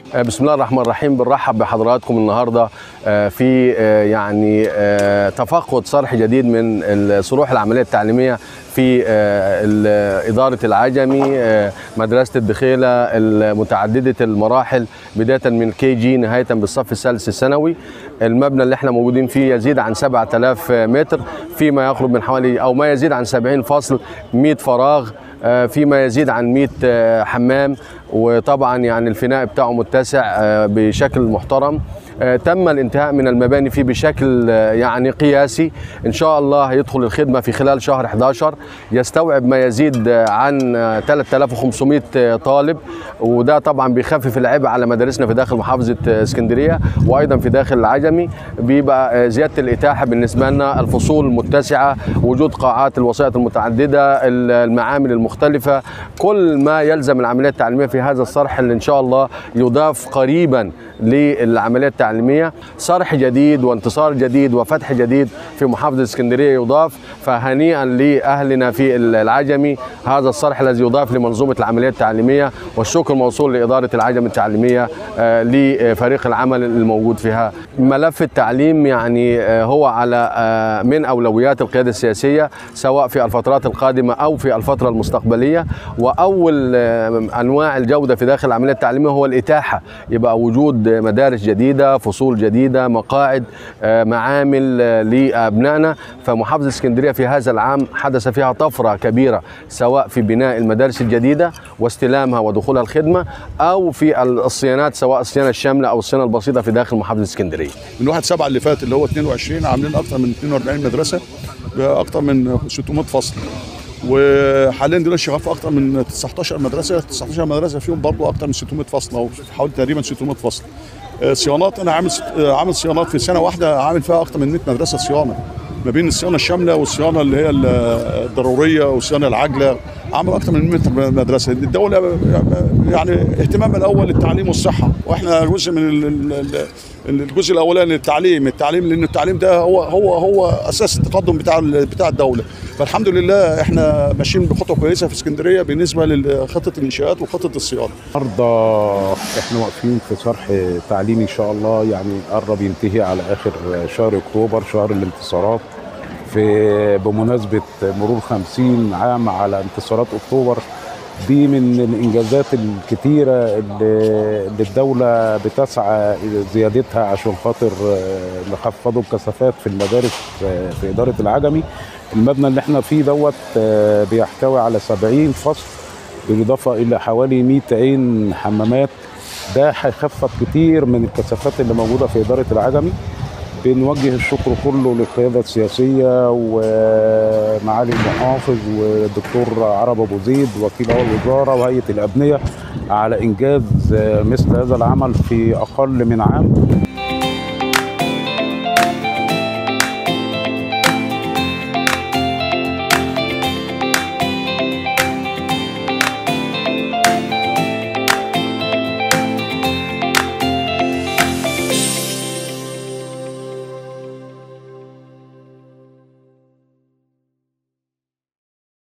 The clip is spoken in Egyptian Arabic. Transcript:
بسم الله الرحمن الرحيم بنرحب بحضراتكم النهارده في يعني تفقد صرح جديد من صروح العمليه التعليميه في إدارة العجمي مدرسة الدخيلة المتعددة المراحل بداية من كي جي نهاية بالصف الثالث الثانوي المبنى اللي احنا موجودين فيه يزيد عن 7000 متر فيما يقرب من حوالي أو ما يزيد عن 70 فصل 100 فراغ فيما يزيد عن 100 حمام وطبعا يعني الفناء بتاعه متسع بشكل محترم تم الانتهاء من المباني فيه بشكل يعني قياسي ان شاء الله هيدخل الخدمه في خلال شهر 11 يستوعب ما يزيد عن 3500 طالب وده طبعا بيخفف العبء على مدارسنا في داخل محافظه اسكندريه وايضا في داخل العجمي بيبقى زياده الاتاحه بالنسبه لنا الفصول المتسعه وجود قاعات الوسائط المتعدده المعامل المختلفه كل ما يلزم العمليه التعليميه في هذا الصرح اللي ان شاء الله يضاف قريبا للعمليه التعليميه صرح جديد وانتصار جديد وفتح جديد في محافظه اسكندريه يضاف فهنيئا لاهلنا في العجمي هذا الصرح الذي يضاف لمنظومه العمليه التعليميه والشكر موصول لاداره العجمي التعليميه لفريق العمل الموجود فيها ملف التعليم يعني هو على من اولويات القياده السياسيه سواء في الفترات القادمه او في الفتره المستقبليه واول انواع الجوده في داخل العمليه التعليميه هو الاتاحه يبقى وجود مدارس جديده فصول جديده مقاعد معامل لابنائنا فمحافظه اسكندريه في هذا العام حدث فيها طفره كبيره سواء في بناء المدارس الجديده واستلامها ودخولها الخدمه او في الصيانات سواء الصيانه الشامله او الصيانه البسيطه في داخل محافظه اسكندريه. من 1 7 اللي فات اللي هو 22 عاملين اكثر من 42 مدرسه باكثر من 600 فصل. وحاليا دلوقتي شغال في اكثر من 19 مدرسه 19 مدرسه فيهم برضه اكثر من 600 فصل او حوالي تقريبا 600 فصل صيانات انا عامل عامل صيانات في سنه واحده عامل فيها اكثر من 100 مدرسه صيانه ما بين الصيانه الشامله والصيانه اللي هي الضروريه والصيانه العاجله عملوا اكثر من 100 مدرسه الدوله يعني اهتمامها الاول للتعليم والصحه واحنا جزء من الجزء الاولاني التعليم التعليم لان التعليم ده هو هو هو اساس التقدم بتاع بتاع الدوله فالحمد لله احنا ماشيين بخطوه كويسه في اسكندريه بالنسبه لخطه الانشاءات وخطه الصيانه النهارده احنا واقفين في صرح تعليمي ان شاء الله يعني قرب ينتهي على اخر شهر اكتوبر شهر الانتصارات في بمناسبه مرور 50 عام على انتصارات اكتوبر دي من الانجازات الكتيره اللي الدوله بتسعى زيادتها عشان خاطر نخفضوا الكثافات في المدارس في اداره العجمي المبنى اللي احنا فيه دوت بيحتوي على 70 فصل بالاضافه الى حوالي 200 عين حمامات ده هيخفض كتير من الكثافات اللي موجوده في اداره العجمي بنوجه الشكر كله للقيادة السياسية ومعالي المحافظ والدكتور عرب أبو زيد وكيل أول الوزارة وهيئة الأبنية على إنجاز مثل هذا العمل في أقل من عام